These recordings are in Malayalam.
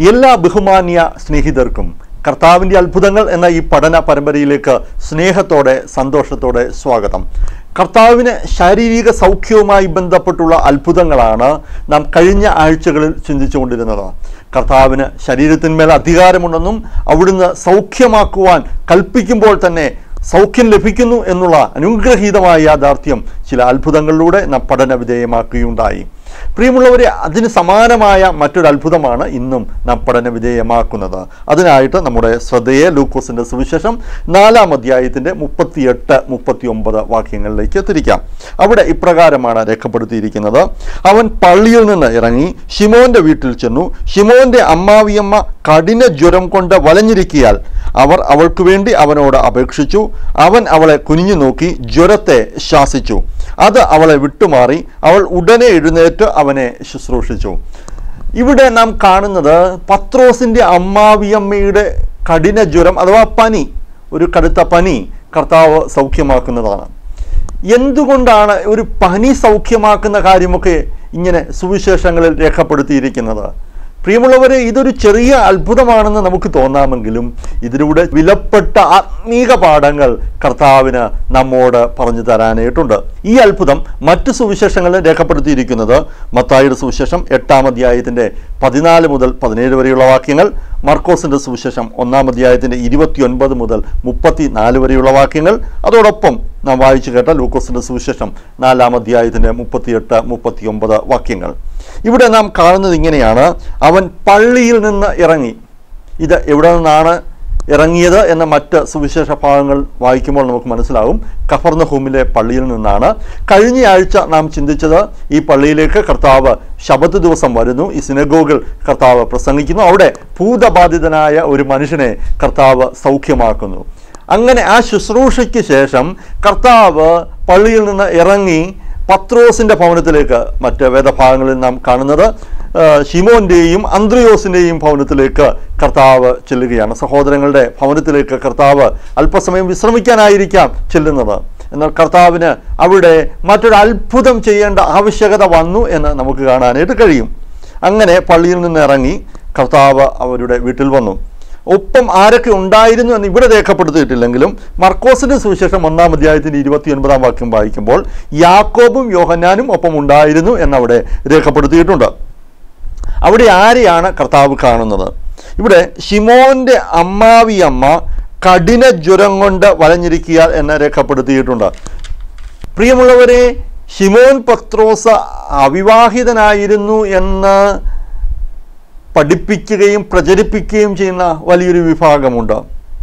എല്ലാ ബഹുമാന്യ സ്നേഹിതർക്കും കർത്താവിൻ്റെ അത്ഭുതങ്ങൾ എന്ന ഈ പഠന പരമ്പരയിലേക്ക് സ്നേഹത്തോടെ സന്തോഷത്തോടെ സ്വാഗതം കർത്താവിന് ശാരീരിക സൗഖ്യവുമായി ബന്ധപ്പെട്ടുള്ള അത്ഭുതങ്ങളാണ് നാം കഴിഞ്ഞ ആഴ്ചകളിൽ ചിന്തിച്ചുകൊണ്ടിരുന്നത് കർത്താവിന് ശരീരത്തിന്മേൽ അധികാരമുണ്ടെന്നും അവിടുന്ന് സൗഖ്യമാക്കുവാൻ കൽപ്പിക്കുമ്പോൾ തന്നെ സൗഖ്യം ലഭിക്കുന്നു എന്നുള്ള അനുഗ്രഹീതമായ യാഥാർത്ഥ്യം ചില അത്ഭുതങ്ങളിലൂടെ നാം പഠന വിധേയമാക്കുകയുണ്ടായി പ്രിയമുള്ളവരെ അതിന് സമാനമായ മറ്റൊരു അത്ഭുതമാണ് ഇന്നും നാം പഠന വിധേയമാക്കുന്നത് അതിനായിട്ട് നമ്മുടെ ശ്രദ്ധയെ ലൂക്കോസിൻ്റെ സുവിശേഷം നാലാം അധ്യായത്തിൻ്റെ മുപ്പത്തിയെട്ട് മുപ്പത്തി ഒമ്പത് വാക്യങ്ങളിലേക്ക് തിരിക്കാം അവിടെ ഇപ്രകാരമാണ് രേഖപ്പെടുത്തിയിരിക്കുന്നത് അവൻ പള്ളിയിൽ നിന്ന് ഇറങ്ങി ഷിമോന്റെ വീട്ടിൽ ചെന്നു ഷിമോന്റെ അമ്മാവിയമ്മ കഠിന ജ്വരം കൊണ്ട് വലഞ്ഞിരിക്കിയാൽ അവർ അവൾക്ക് വേണ്ടി അവനോട് അപേക്ഷിച്ചു അവൻ അവളെ കുനിഞ്ഞു നോക്കി ജ്വരത്തെ ശാസിച്ചു അത് അവളെ വിട്ടുമാറി അവൾ ഉടനെ എഴുന്നേറ്റ് അവനെ ശുശ്രൂഷിച്ചു ഇവിടെ നാം കാണുന്നത് പത്രോസിൻ്റെ അമ്മാവിയമ്മയുടെ കഠിന ജ്വരം അഥവാ പനി ഒരു കടുത്ത പനി കർത്താവ് സൗഖ്യമാക്കുന്നതാണ് എന്തുകൊണ്ടാണ് ഒരു പനി സൗഖ്യമാക്കുന്ന കാര്യമൊക്കെ ഇങ്ങനെ സുവിശേഷങ്ങളിൽ രേഖപ്പെടുത്തിയിരിക്കുന്നത് പ്രിയമുള്ളവരെ ഇതൊരു ചെറിയ അത്ഭുതമാണെന്ന് നമുക്ക് തോന്നാമെങ്കിലും ഇതിലൂടെ വിലപ്പെട്ട ആത്മീക പാഠങ്ങൾ കർത്താവിന് നമ്മോട് പറഞ്ഞു തരാനായിട്ടുണ്ട് ഈ അത്ഭുതം മറ്റ് സുവിശേഷങ്ങളിൽ രേഖപ്പെടുത്തിയിരിക്കുന്നത് മത്തായിയുടെ സുവിശേഷം എട്ടാം അധ്യായത്തിൻ്റെ പതിനാല് മുതൽ പതിനേഴ് വരെയുള്ള വാക്യങ്ങൾ മർക്കോസിൻ്റെ സുവിശേഷം ഒന്നാം അധ്യായത്തിൻ്റെ ഇരുപത്തിയൊൻപത് മുതൽ മുപ്പത്തി നാല് വരെയുള്ള വാക്യങ്ങൾ അതോടൊപ്പം നാം വായിച്ചു കേട്ട ലൂക്കോസിൻ്റെ സുവിശേഷം നാലാം അധ്യായത്തിൻ്റെ മുപ്പത്തിയെട്ട് മുപ്പത്തിയൊമ്പത് വാക്യങ്ങൾ ഇവിടെ നാം കാണുന്നത് ഇങ്ങനെയാണ് അവൻ പള്ളിയിൽ നിന്ന് ഇറങ്ങി ഇത് എവിടെ നിന്നാണ് ഇറങ്ങിയത് എന്ന മറ്റ് സുവിശേഷ ഭാഗങ്ങൾ വായിക്കുമ്പോൾ നമുക്ക് മനസ്സിലാകും കഫർന്നഹൂമിലെ പള്ളിയിൽ നിന്നാണ് കഴിഞ്ഞ ആഴ്ച നാം ചിന്തിച്ചത് ഈ പള്ളിയിലേക്ക് കർത്താവ് ശബത്ത് ദിവസം വരുന്നു ഈ സിനഗോഗിൽ കർത്താവ് പ്രസംഗിക്കുന്നു അവിടെ ഭൂതബാധിതനായ ഒരു മനുഷ്യനെ കർത്താവ് സൗഖ്യമാക്കുന്നു അങ്ങനെ ആ ശുശ്രൂഷയ്ക്ക് ശേഷം കർത്താവ് പള്ളിയിൽ നിന്ന് ഇറങ്ങി പത്രോസിൻ്റെ ഭവനത്തിലേക്ക് മറ്റ് വേദഭാഗങ്ങളിൽ നാം കാണുന്നത് ആ, ഷിമോൻ്റെയും അന്ത്രയോസിൻ്റെയും ഭവനത്തിലേക്ക് കർത്താവ് ചെല്ലുകയാണ് സഹോദരങ്ങളുടെ ഭവനത്തിലേക്ക് കർത്താവ് അല്പസമയം വിശ്രമിക്കാനായിരിക്കാം ചെല്ലുന്നത് എന്നാൽ കർത്താവിന് അവിടെ മറ്റൊരു അത്ഭുതം ചെയ്യേണ്ട ആവശ്യകത വന്നു എന്ന് നമുക്ക് കാണാനായിട്ട് കഴിയും അങ്ങനെ പള്ളിയിൽ നിന്ന് ഇറങ്ങി കർത്താവ് അവരുടെ വീട്ടിൽ വന്നു ഒപ്പം ആരൊക്കെ ഉണ്ടായിരുന്നു എന്ന് ഇവിടെ രേഖപ്പെടുത്തിയിട്ടില്ലെങ്കിലും മർക്കോസിന്റെ സുവിശേഷം ഒന്നാം അധ്യായത്തിന്റെ ഇരുപത്തിയൊൻപതാം വാക്യം വായിക്കുമ്പോൾ യാക്കോബും യോഹന്നാനും ഒപ്പം ഉണ്ടായിരുന്നു എന്നവിടെ രേഖപ്പെടുത്തിയിട്ടുണ്ട് അവിടെ ആരെയാണ് കർത്താവ് കാണുന്നത് ഇവിടെ ഷിമോന്റെ അമ്മാവിയമ്മ കഠിന ജ്വരം കൊണ്ട് വലഞ്ഞിരിക്കുക എന്ന് രേഖപ്പെടുത്തിയിട്ടുണ്ട് പ്രിയമുള്ളവരെ ഷിമോൻ പത്രോസ് അവിവാഹിതനായിരുന്നു എന്ന് പഠിപ്പിക്കുകയും പ്രചരിപ്പിക്കുകയും ചെയ്യുന്ന വലിയൊരു വിഭാഗമുണ്ട്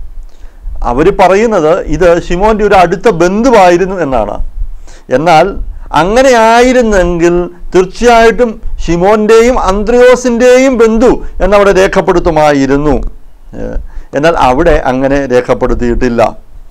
അവർ പറയുന്നത് ഇത് ഷിമോൻ്റെ ഒരു അടുത്ത ബന്ധുവായിരുന്നു എന്നാണ് എന്നാൽ അങ്ങനെ ആയിരുന്നെങ്കിൽ തീർച്ചയായിട്ടും ഷിമോൻ്റെയും അന്ത്രയോസിൻ്റെയും ബന്ധു എന്നവിടെ രേഖപ്പെടുത്തുമായിരുന്നു ഏഹ് എന്നാൽ അവിടെ അങ്ങനെ രേഖപ്പെടുത്തിയിട്ടില്ല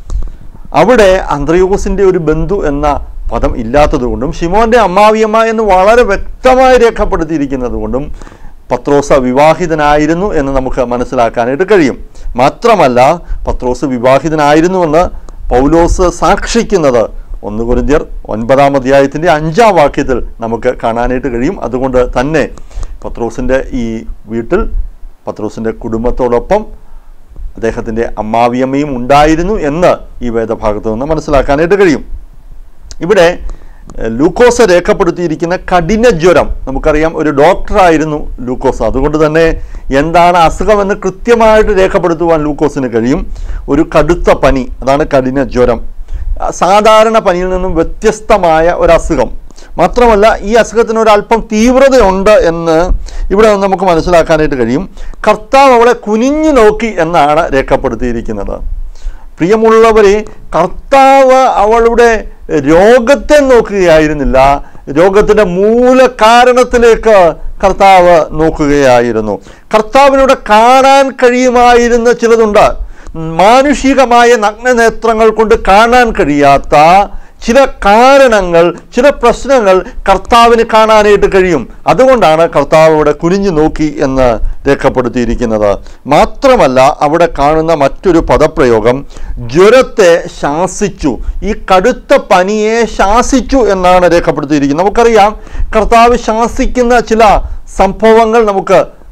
അവിടെ അന്ത്രയോസിൻ്റെ ഒരു ബന്ധു എന്ന പദം ഇല്ലാത്തതുകൊണ്ടും ഷിമോന്റെ അമ്മാവിയമ്മ എന്ന് വളരെ വ്യക്തമായി രേഖപ്പെടുത്തിയിരിക്കുന്നത് കൊണ്ടും പത്രോസ വിവാഹിതനായിരുന്നു എന്ന് നമുക്ക് മനസ്സിലാക്കാനായിട്ട് കഴിയും മാത്രമല്ല പത്രോസ് വിവാഹിതനായിരുന്നുവെന്ന് പൗലോസ് സാക്ഷിക്കുന്നത് ഒന്ന് കുരിന്തിയർ ഒൻപതാം അധ്യായത്തിൻ്റെ അഞ്ചാം വാക്യത്തിൽ നമുക്ക് കാണാനായിട്ട് കഴിയും അതുകൊണ്ട് തന്നെ പത്രോസിൻ്റെ ഈ വീട്ടിൽ പത്രോസിൻ്റെ കുടുംബത്തോടൊപ്പം അദ്ദേഹത്തിൻ്റെ അമ്മാവിയമ്മയും ഉണ്ടായിരുന്നു എന്ന് ഈ വേദഭാഗത്ത് നിന്ന് മനസ്സിലാക്കാനായിട്ട് കഴിയും ഇവിടെ എഹ്, ലൂക്കോസ് രേഖപ്പെടുത്തിയിരിക്കുന്ന കഠിന ജ്വരം നമുക്കറിയാം ഒരു ഡോക്ടറായിരുന്നു ലൂക്കോസ് അതുകൊണ്ട് തന്നെ എന്താണ് അസുഖമെന്ന് കൃത്യമായിട്ട് രേഖപ്പെടുത്തുവാൻ ലൂക്കോസിന് കഴിയും ഒരു കടുത്ത പനി അതാണ് കഠിന ജ്വരം ആ, സാധാരണ പനിയിൽ നിന്നും വ്യത്യസ്തമായ ഒരു അസുഖം മാത്രമല്ല ഈ അസുഖത്തിന് ഒരല്പം തീവ്രതയുണ്ട് എന്ന് ഇവിടെ നിന്ന് നമുക്ക് മനസ്സിലാക്കാനായിട്ട് കഴിയും കർത്താവ് അവളെ കുനിഞ്ഞു നോക്കി എന്നാണ് രേഖപ്പെടുത്തിയിരിക്കുന്നത് പ്രിയമുള്ളവരെ കർത്താവ് അവളുടെ രോഗത്തെ നോക്കുകയായിരുന്നില്ല രോഗത്തിൻ്റെ മൂലകാരണത്തിലേക്ക് കർത്താവ് നോക്കുകയായിരുന്നു കർത്താവിനോട് കാണാൻ കഴിയുമായിരുന്ന ചിലതുണ്ട് മാനുഷികമായ നഗ്നനേത്രങ്ങൾ കൊണ്ട് കാണാൻ കഴിയാത്ത ചില കാരണങ്ങൾ ചില പ്രശ്നങ്ങൾ കർത്താവിന് കാണാനായിട്ട് കഴിയും അതുകൊണ്ടാണ് കർത്താവ് ഇവിടെ കുനിഞ്ഞു നോക്കി എന്ന് രേഖപ്പെടുത്തിയിരിക്കുന്നത് മാത്രമല്ല അവിടെ കാണുന്ന മറ്റൊരു പദപ്രയോഗം ജ്വരത്തെ ശാസിച്ചു ഈ കടുത്ത പനിയെ ശാസിച്ചു എന്നാണ് രേഖപ്പെടുത്തിയിരിക്കുന്നത് നമുക്കറിയാം കർത്താവ് ശാസിക്കുന്ന ചില സംഭവങ്ങൾ നമുക്ക്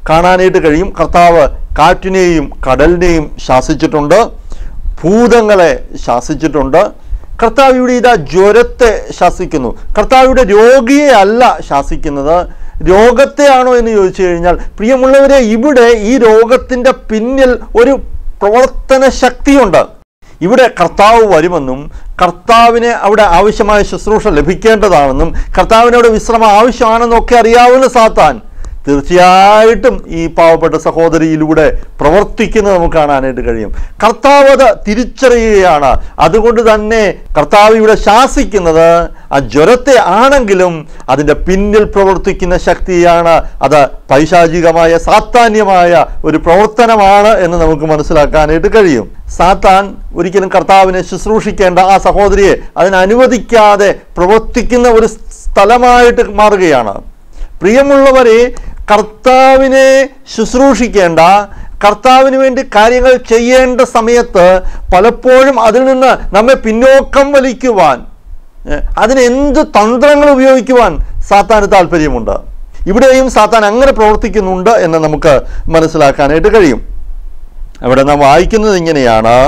കാണാനായിട്ട് കഴിയും കർത്താവ് കാറ്റിനെയും കടലിനെയും ശാസിച്ചിട്ടുണ്ട് ഭൂതങ്ങളെ ശാസിച്ചിട്ടുണ്ട് കർത്താവ് ഇവിടെ ഇതാ ജ്വരത്തെ ശാസിക്കുന്നു കർത്താവിടെ രോഗിയെ അല്ല ശാസിക്കുന്നത് രോഗത്തെയാണോ എന്ന് ചോദിച്ചു കഴിഞ്ഞാൽ പ്രിയമുള്ളവരെ ഇവിടെ ഈ രോഗത്തിൻ്റെ പിന്നിൽ ഒരു പ്രവർത്തന ശക്തിയുണ്ട് ഇവിടെ കർത്താവ് വരുമെന്നും കർത്താവിന് അവിടെ ആവശ്യമായ ശുശ്രൂഷ ലഭിക്കേണ്ടതാണെന്നും കർത്താവിന് അവിടെ വിശ്രമം ആവശ്യമാണെന്നും ഒക്കെ അറിയാവുന്ന സാത്താൻ തീർച്ചയായിട്ടും ഈ പാവപ്പെട്ട സഹോദരിയിലൂടെ പ്രവർത്തിക്കുന്നത് നമുക്ക് കാണാനായിട്ട് കഴിയും കർത്താവ് അത് തിരിച്ചറിയുകയാണ് അതുകൊണ്ട് തന്നെ കർത്താവ് ഇവിടെ ശാസിക്കുന്നത് ആ ജ്വരത്തെ ആണെങ്കിലും അതിൻ്റെ പിന്നിൽ പ്രവർത്തിക്കുന്ന ശക്തിയാണ് അത് പൈശാചികമായ സാത്താന്യമായ ഒരു പ്രവർത്തനമാണ് എന്ന് നമുക്ക് മനസ്സിലാക്കാനായിട്ട് കഴിയും സാത്താൻ ഒരിക്കലും കർത്താവിനെ ശുശ്രൂഷിക്കേണ്ട ആ സഹോദരിയെ അതിനനുവദിക്കാതെ പ്രവർത്തിക്കുന്ന ഒരു സ്ഥലമായിട്ട് മാറുകയാണ് പ്രിയമുള്ളവരെ കർത്താവിനെ ശുശ്രൂഷിക്കേണ്ട കർത്താവിന് വേണ്ടി കാര്യങ്ങൾ ചെയ്യേണ്ട സമയത്ത് പലപ്പോഴും അതിൽ നിന്ന് നമ്മെ പിന്നോക്കം വലിക്കുവാൻ ഏഹ്, അതിന് എന്ത് തന്ത്രങ്ങൾ ഉപയോഗിക്കുവാൻ സാത്താന് താല്പര്യമുണ്ട് ഇവിടെയും സാത്താൻ അങ്ങനെ പ്രവർത്തിക്കുന്നുണ്ട് എന്ന് നമുക്ക് മനസ്സിലാക്കാനായിട്ട് കഴിയും അവിടെ നാം വായിക്കുന്നത് ഇങ്ങനെയാണ്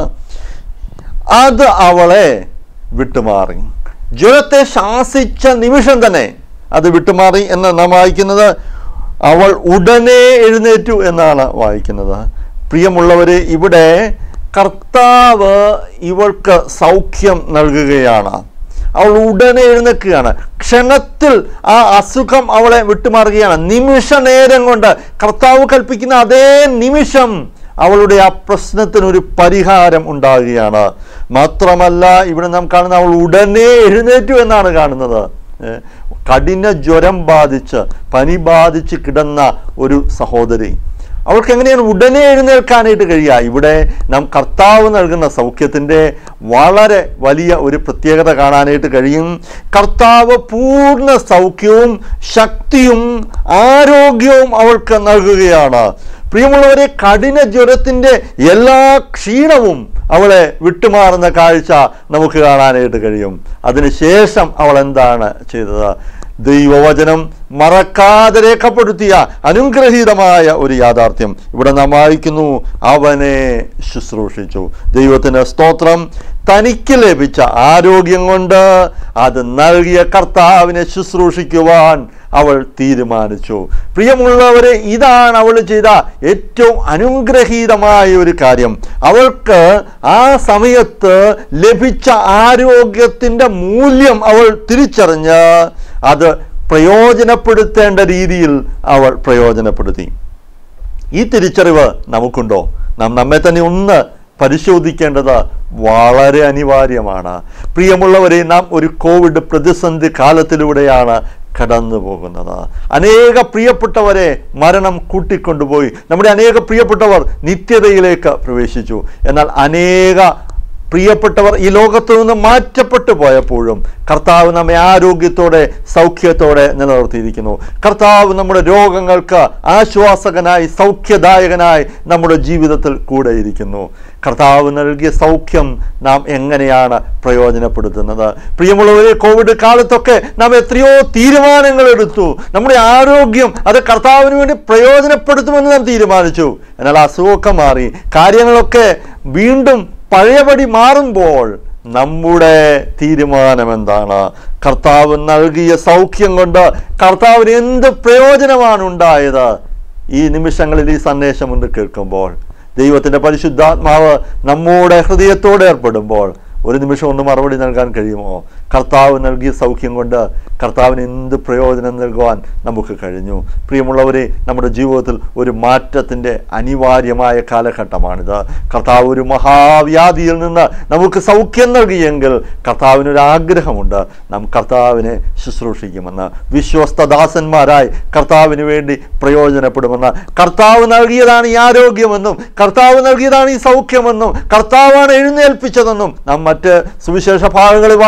അത് അവളെ വിട്ടുമാറി ജ്വരത്തെ ശാസിച്ച നിമിഷം തന്നെ അത് വിട്ടുമാറി എന്ന് നാം വായിക്കുന്നത് അവൾ ഉടനെ എഴുന്നേറ്റു എന്നാണ് വായിക്കുന്നത് പ്രിയമുള്ളവരെ ഇവിടെ കർത്താവ് ഇവൾക്ക് സൗഖ്യം നൽകുകയാണ് അവൾ ഉടനെ എഴുന്നേൽക്കുകയാണ് ക്ഷണത്തിൽ ആ അസുഖം അവളെ വിട്ടുമാറുകയാണ് നിമിഷ നേരം കൊണ്ട് കർത്താവ് കൽപ്പിക്കുന്ന അതേ നിമിഷം അവളുടെ ആ പ്രശ്നത്തിന് ഒരു പരിഹാരം ഉണ്ടാകുകയാണ് മാത്രമല്ല ഇവിടെ നാം കാണുന്ന അവൾ ഉടനെ എഴുന്നേറ്റു എന്നാണ് കാണുന്നത് ഏ, കഠിന ജ്വരം ബാധിച്ച് പനി ബാധിച്ച് കിടന്ന ഒരു സഹോദരി അവൾക്ക് എങ്ങനെയാണ് ഉടനെ എഴുന്നേൽക്കാനായിട്ട് കഴിയുക ഇവിടെ നാം കർത്താവ് നൽകുന്ന സൗഖ്യത്തിൻ്റെ വളരെ വലിയ ഒരു പ്രത്യേകത കാണാനായിട്ട് കഴിയും കർത്താവ് പൂർണ്ണ സൗഖ്യവും ശക്തിയും ആരോഗ്യവും അവൾക്ക് നൽകുകയാണ് പ്രിയമുള്ളവരെ കഠിന ജ്വരത്തിൻ്റെ എല്ലാ ക്ഷീണവും അവളെ വിട്ടുമാറുന്ന കാഴ്ച നമുക്ക് കാണാനായിട്ട് കഴിയും അതിനുശേഷം അവൾ എന്താണ് ചെയ്തത് ദൈവവചനം മറക്കാതെ രേഖപ്പെടുത്തിയ അനുഗ്രഹീതമായ ഒരു യാഥാർത്ഥ്യം ഇവിടെ നാം വായിക്കുന്നു അവനെ ശുശ്രൂഷിച്ചു ദൈവത്തിന് സ്തോത്രം തനിക്ക് ലഭിച്ച ആരോഗ്യം കൊണ്ട് അത് നൽകിയ കർത്താവിനെ ശുശ്രൂഷിക്കുവാൻ അവൾ തീരുമാനിച്ചു പ്രിയമുള്ളവരെ ഇതാണ് അവൾ ചെയ്ത ഏറ്റവും അനുഗ്രഹീതമായ ഒരു കാര്യം അവൾക്ക് ആ സമയത്ത് ലഭിച്ച ആരോഗ്യത്തിൻ്റെ മൂല്യം അവൾ തിരിച്ചറിഞ്ഞ് അത് പ്രയോജനപ്പെടുത്തേണ്ട രീതിയിൽ അവൾ പ്രയോജനപ്പെടുത്തി ഈ തിരിച്ചറിവ് നമുക്കുണ്ടോ നാം നമ്മെ തന്നെ ഒന്ന് പരിശോധിക്കേണ്ടത് വളരെ അനിവാര്യമാണ് പ്രിയമുള്ളവരെ നാം ഒരു കോവിഡ് പ്രതിസന്ധി കാലത്തിലൂടെയാണ് കടന്നു പോകുന്നത് അനേക പ്രിയപ്പെട്ടവരെ മരണം കൂട്ടിക്കൊണ്ടുപോയി നമ്മുടെ അനേക പ്രിയപ്പെട്ടവർ നിത്യതയിലേക്ക് പ്രവേശിച്ചു എന്നാൽ അനേക പ്രിയപ്പെട്ടവർ ഈ ലോകത്തു നിന്ന് മാറ്റപ്പെട്ടു പോയപ്പോഴും കർത്താവ് നമ്മെ ആരോഗ്യത്തോടെ സൗഖ്യത്തോടെ നിലനിർത്തിയിരിക്കുന്നു കർത്താവ് നമ്മുടെ രോഗങ്ങൾക്ക് ആശ്വാസകനായി സൗഖ്യദായകനായി നമ്മുടെ ജീവിതത്തിൽ കൂടെ ഇരിക്കുന്നു കർത്താവ് നൽകിയ സൗഖ്യം നാം എങ്ങനെയാണ് പ്രയോജനപ്പെടുത്തുന്നത് പ്രിയമുള്ളവരെ കോവിഡ് കാലത്തൊക്കെ നാം എത്രയോ തീരുമാനങ്ങൾ എടുത്തു നമ്മുടെ ആരോഗ്യം അത് കർത്താവിന് വേണ്ടി പ്രയോജനപ്പെടുത്തുമെന്ന് നാം തീരുമാനിച്ചു എന്നാൽ അസുഖമൊക്കെ മാറി കാര്യങ്ങളൊക്കെ വീണ്ടും പഴയപടി മാറുമ്പോൾ നമ്മുടെ തീരുമാനം എന്താണ് കർത്താവ് നൽകിയ സൗഖ്യം കൊണ്ട് കർത്താവിന് എന്ത് പ്രയോജനമാണ് ഉണ്ടായത് ഈ നിമിഷങ്ങളിൽ ഈ സന്ദേശം ഒന്ന് കേൾക്കുമ്പോൾ ദൈവത്തിൻ്റെ പരിശുദ്ധാത്മാവ് നമ്മുടെ ഹൃദയത്തോടെ ഏർപ്പെടുമ്പോൾ ഒരു നിമിഷം ഒന്ന് മറുപടി നൽകാൻ കഴിയുമോ കർത്താവ് നൽകിയ സൗഖ്യം കൊണ്ട് കർത്താവിന് എന്ത് പ്രയോജനം നൽകുവാൻ നമുക്ക് കഴിഞ്ഞു പ്രിയമുള്ളവരെ നമ്മുടെ ജീവിതത്തിൽ ഒരു മാറ്റത്തിൻ്റെ അനിവാര്യമായ കാലഘട്ടമാണിത് കർത്താവ് ഒരു മഹാവ്യാധിയിൽ നിന്ന് നമുക്ക് സൗഖ്യം നൽകിയെങ്കിൽ കർത്താവിനൊരു ആഗ്രഹമുണ്ട് നാം കർത്താവിനെ ശുശ്രൂഷിക്കുമെന്ന് വിശ്വസ്തദാസന്മാരായി കർത്താവിന് വേണ്ടി പ്രയോജനപ്പെടുമെന്ന് കർത്താവ് നൽകിയതാണ് ഈ ആരോഗ്യമെന്നും കർത്താവ് നൽകിയതാണ് ഈ സൗഖ്യമെന്നും കർത്താവാണ് എഴുന്നേൽപ്പിച്ചതെന്നും നാം മറ്റ് സുവിശേഷ ഭാഗങ്ങളിൽ വായിക്കുന്ന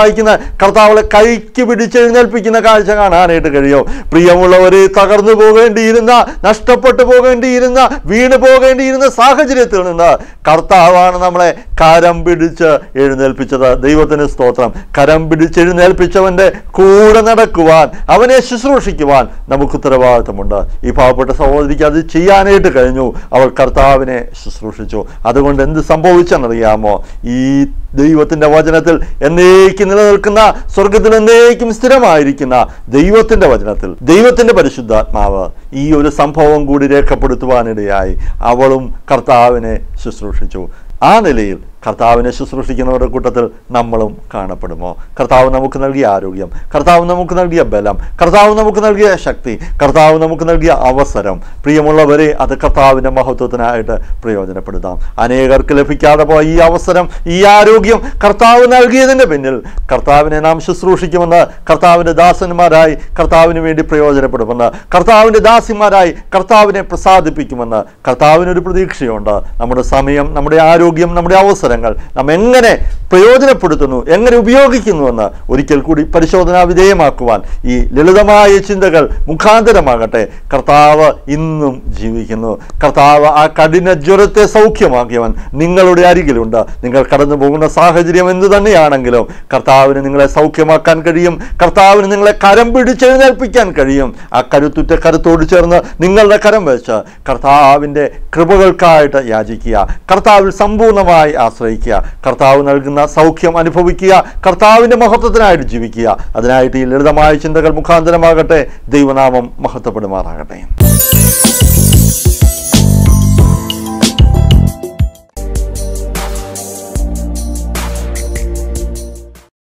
കർത്താവളെ കൈക്ക് പിടിച്ചെഴുന്നേൽപ്പിക്കുന്ന കാഴ്ച കാണാനായിട്ട് കഴിയും പ്രിയമുള്ളവരെ തകർന്നു പോകേണ്ടിയിരുന്ന നഷ്ടപ്പെട്ടു പോകേണ്ടിയിരുന്ന വീണ് പോകേണ്ടിയിരുന്ന സാഹചര്യത്തിൽ നിന്ന് കർത്താവാണ് നമ്മളെ കരം പിടിച്ച് എഴുന്നേൽപ്പിച്ചത് ദൈവത്തിന് സ്തോത്രം കരം പിടിച്ച് എഴുന്നേൽപ്പിച്ചവന്റെ കൂടെ നടക്കുവാൻ അവനെ ശുശ്രൂഷിക്കുവാൻ നമുക്ക് ഉത്തരവാദിത്തമുണ്ട് ഈ പാവപ്പെട്ട സഹോദരിക്ക് അത് ചെയ്യാനായിട്ട് കഴിഞ്ഞു അവൾ കർത്താവിനെ ശുശ്രൂഷിച്ചു അതുകൊണ്ട് എന്ത് സംഭവിച്ചെന്നറിയാമോ ഈ ദൈവത്തിന്റെ വചനത്തിൽ എന്നേക്കും നിലനിൽക്കുന്ന സ്വർഗത്തിൽ എന്നേക്കും സ്ഥിരമായിരിക്കുന്ന ദൈവത്തിന്റെ വചനത്തിൽ ദൈവത്തിന്റെ പരിശുദ്ധാത്മാവ് ഈ ഒരു സംഭവം കൂടി രേഖപ്പെടുത്തുവാനിടയായി അവളും കർത്താവിനെ ശുശ്രൂഷിച്ചു ആ നിലയിൽ കർത്താവിനെ ശുശ്രൂഷിക്കുന്നവരുടെ കൂട്ടത്തിൽ നമ്മളും കാണപ്പെടുമോ കർത്താവ് നമുക്ക് നൽകിയ ആരോഗ്യം കർത്താവ് നമുക്ക് നൽകിയ ബലം കർത്താവ് നമുക്ക് നൽകിയ ശക്തി കർത്താവ് നമുക്ക് നൽകിയ അവസരം പ്രിയമുള്ളവരെ അത് കർത്താവിൻ്റെ മഹത്വത്തിനായിട്ട് പ്രയോജനപ്പെടുത്താം അനേകർക്ക് ലഭിക്കാതെ പോയ ഈ അവസരം ഈ ആരോഗ്യം കർത്താവ് നൽകിയതിൻ്റെ പിന്നിൽ കർത്താവിനെ നാം ശുശ്രൂഷിക്കുമെന്ന് കർത്താവിൻ്റെ ദാസന്മാരായി കർത്താവിന് വേണ്ടി പ്രയോജനപ്പെടുമെന്ന് കർത്താവിൻ്റെ ദാസിമാരായി കർത്താവിനെ പ്രസാദിപ്പിക്കുമെന്ന് കർത്താവിനൊരു പ്രതീക്ഷയുണ്ട് നമ്മുടെ സമയം നമ്മുടെ ആരോഗ്യം നമ്മുടെ അവസരങ്ങൾ നാം എങ്ങനെ പ്രയോജനപ്പെടുത്തുന്നു എങ്ങനെ ഉപയോഗിക്കുന്നുവെന്ന് ഒരിക്കൽ കൂടി പരിശോധനാ വിധേയമാക്കുവാൻ ഈ ലളിതമായ ചിന്തകൾ മുഖാന്തരമാകട്ടെ കർത്താവ് ഇന്നും ജീവിക്കുന്നു കർത്താവ് ആ കഠിന ജ്വരത്തെ സൗഖ്യമാക്കിയവൻ നിങ്ങളുടെ അരികിലുണ്ട് നിങ്ങൾ കടന്നു പോകുന്ന സാഹചര്യം എന്തു തന്നെയാണെങ്കിലും കർത്താവിന് നിങ്ങളെ സൗഖ്യമാക്കാൻ കഴിയും കർത്താവിന് നിങ്ങളെ കരം പിടിച്ചെഴുന്നേൽപ്പിക്കാൻ കഴിയും ആ കരുത്തുറ്റ കരുത്തോട് ചേർന്ന് നിങ്ങളുടെ കരം വെച്ച് കർത്താവിൻ്റെ കൃപകൾക്കായിട്ട് യാചിക്കുക കർത്താവിൽ സമ്പൂർണ്ണമായി ആശ്രയിക്കുക കർത്താവ് നൽകുന്ന സൗഖ്യം അനുഭവിക്കുക കർത്താവിൻ്റെ മഹത്വത്തിനായിട്ട് ജീവിക്കുക അതിനായിട്ട് ഈ ലളിതമായ ചിന്തകൾ മുഖാന്തരമാകട്ടെ ദൈവനാമം മഹത്വപ്പെടുമാറാകട്ടെ